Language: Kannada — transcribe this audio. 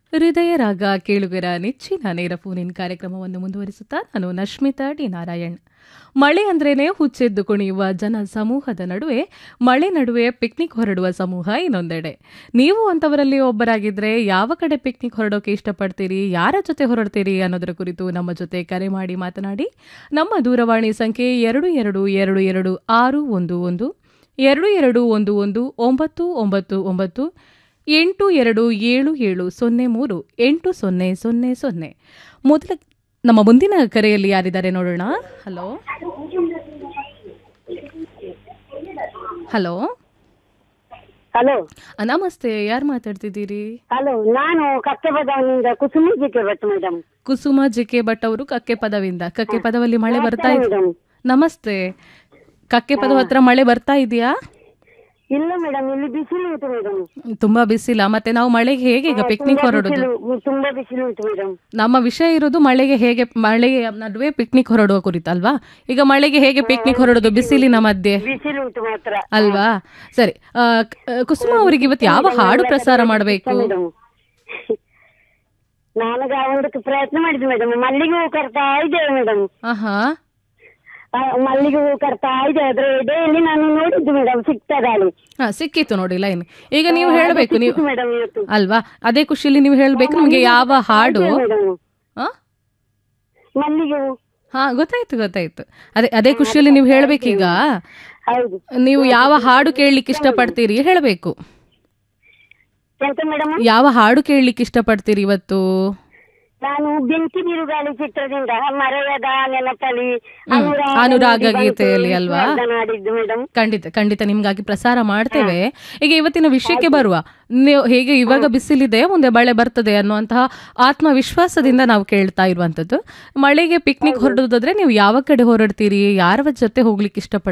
ಹೃದಯ ರಾಗ ಕೇಳುಗರ ನೆಚ್ಚಿನ ನೇರ ಫೋನಿನ್ ಕಾರ್ಯಕ್ರಮವನ್ನು ಮುಂದುವರಿಸುತ್ತಾ ನಾನು ನಶ್ಮಿತಾ ಡಿ ನಾರಾಯಣ್ ಮಳೆ ಅಂದ್ರೇನೆ ಹುಚ್ಚೆದ್ದು ಕುಣಿಯುವ ಜನ ಸಮೂಹದ ನಡುವೆ ಮಳೆ ನಡುವೆ ಪಿಕ್ನಿಕ್ ಹೊರಡುವ ಸಮೂಹ ಇನ್ನೊಂದೆಡೆ ನೀವು ಅಂಥವರಲ್ಲಿ ಒಬ್ಬರಾಗಿದ್ರೆ ಯಾವ ಕಡೆ ಪಿಕ್ನಿಕ್ ಹೊರಡೋಕೆ ಇಷ್ಟಪಡ್ತೀರಿ ಯಾರ ಜೊತೆ ಹೊರಡ್ತೀರಿ ಅನ್ನೋದರ ಕುರಿತು ನಮ್ಮ ಜೊತೆ ಕರೆ ಮಾಡಿ ಮಾತನಾಡಿ ನಮ್ಮ ದೂರವಾಣಿ ಸಂಖ್ಯೆ ಎರಡು ಎರಡು ಎರಡು ಎರಡು ಆರು ಒಂದು ಒಂದು ಎರಡು ಎರಡು ಒಂದು ಒಂದು ಒಂಬತ್ತು ಒಂಬತ್ತು ಒಂಬತ್ತು ಎಂಟು ಎರಡು ಏಳು ಏಳು ಸೊನ್ನೆ ಮೂರು ಎಂಟು ಸೊನ್ನೆ ಸೊನ್ನೆ ಸೊನ್ನೆ ಮೊದಲ ನಮ್ಮ ಮುಂದಿನ ಕರೆಯಲ್ಲಿ ಯಾರಿದ್ದಾರೆ ನೋಡೋಣ ಹಲೋ ಹಲೋ ಹಲೋ ನಮಸ್ತೆ ಯಾರು ಮಾತಾಡ್ತಿದ್ದೀರಿ ಹಲೋ ನಾನು ಕತ್ತೆಬದವನಿಂದ Kusumi GK Bhat madam Kusuma J K Bhat ಅವರು ಕಕ್ಕೆ ಪದವಿಂದ ಕಕ್ಕೆ ಪದವಲ್ಲಿ ಮಳೆ ಬರ್ತಾ ಇದೆ ಮೇಡಮ್ ನಮಸ್ತೆ ಕಕ್ಕೆ ಪದವ ಹತ್ರ ಮಳೆ ಬರ್ತಾ ಇದೆಯಾ ಇಲ್ಲ ಮೇಡಮ್ ಇಲ್ಲಿ ಬಿಸಿಲು ಉಂಟು ಮೇಡಮ್ ತುಂಬಾ ಬಿಸಿಲ ಮತ್ತೆ ನಾವು ಮಳೆಗೆ ಹೇಗೆ ಈಗ ಪಿಕ್ನಿಕ್ ಹೊರಡೋದು ತುಂಬಾ ಬಿಸಿಲು ಉಂಟು ಮೇಡಮ್ ನಮ್ಮ ವಿಷಯ ಇರೋದು ಮಳೆಗೆ ಹೇಗೆ ಮಳೆಯ ನಡುವೆ ಪಿಕ್ನಿಕ್ ಹೊರಡುವ ಕುರಿತಲ್ವಾ ಈಗ ಮಳೆಗೆ ಹೇಗೆ ಪಿಕ್ನಿಕ್ ಹೊರಡೋದು ಬಿಸಿಲಿನ ಮಧ್ಯೆ ಬಿಸಿಲು ಉಂಟು ಮಾತ್ರ ಅಲ್ವಾ ಸರಿ ಆ, ಕ- ಕುಸುಮ ಅವರಿಗೆ ಇವತ್ತು ಯಾವ ಹಾಡು ಪ್ರಸಾರ ಮಾಡಬೇಕು ಮೇಡಮ್ ನಾನು ಗಾವೊಂದಕ್ಕೆ ಪ್ರಯತ್ನ ಮಾಡಿದ್ದೆ ಮೇಡಮ್ ಮಲ್ಲಿಗೆ ಹೂ ಕರ್ತಾ ಇದ್ದೇವೆ ಮೇಡಮ್ ಆಹಾ ಮಲ್ಲಿಗೆ ಹೂ ಕರ್ತಾ ಇದೆ ಅದ್ರ ಎಡೆಯಲ್ಲಿ ನಾನು ನೋಡಿದ್ದು ಮೇಡಮ್ ಸಿಗ್ತದ ಅಲ್ಲಿ ಹಾ ಸಿಕ್ಕಿತ್ತು ನೋಡಿ ಲೈನ್ ಈಗ ನೀವು ಹೇಳಬೇಕು ನೀವು ಮೇಡಮ್ ಇವತ್ತು ಅಲ್ವಾ ಅದೇ ಖುಷಿಯಲ್ಲಿ ನೀವು ಹೇಳಬೇಕು ನಿಮಗೆ ಯಾವ ಹಾಡು ಮೇಡಮ್ ಆ? ಮಲ್ಲಿಗೆ ಹೂ ಹಾ ಗೊತ್ತಾಯ್ತು ಗೊತ್ತಾಯ್ತು ಅದೇ ಅದೇ ಖುಷಿಯಲ್ಲಿ ನೀವು ಹೇಳ್ಬೇಕೀಗ ಹೌದು ನೀವು ಯಾವ ಹಾಡು ಕೇಳಲಿಕ್ಕೆ ಇಷ್ಟಪಡ್ತೀರಿ ಹೇಳಬೇಕು ಎಂತ ಮೇಡಮ್ ಯಾವ ಹಾಡು ಕೇಳಲಿಕ್ಕೆ ಇಷ್ಟಪಡ್ತೀರಿ ಇವತ್ತು ನಾನು ಬೆಂಕಿ ಬಿರುಗಾಳಿ ಚಿತ್ರದಿಂದ ಮರೆಯದ ನೆನಪಲಿ ಅನುರಾಗ ಗೀತೆಯಲ್ಲಿ ಅಲ್ವಾ? ಆಡಿದ್ದು ಮೇಡಮ್ ಖಂಡಿತ ಖಂಡಿತ ನಿಮ್ಗಾಗಿ ಪ್ರಸಾರ ಮಾಡ್ತೇವೆ ಈಗ ಇವತ್ತಿನ ವಿಷಯಕ್ಕೆ ಬರುವ ನೀವು ಹೇಗೆ ಇವಾಗ ಬಿಸಿಲಿದೆ ಮುಂದೆ ಮಳೆ ಬರ್ತದೆ ಅನ್ನುವಂತಹ ಆತ್ಮವಿಶ್ವಾಸದಿಂದ ನಾವು ಕೇಳ್ತಾ ಇರುವಂತದ್ದು ಮಳೆಗೆ ಪಿಕ್ನಿಕ್ ಹೊರಡೋದಾದ್ರೆ ನೀವು ಯಾವ ಕಡೆ ಹೊರಡ್ತೀರಿ ಯಾರ ಜೊತೆ ಹೋಗ್ಲಿಕ್ಕೆ ಇಷ್ಟಪಡ್ತೀರಿ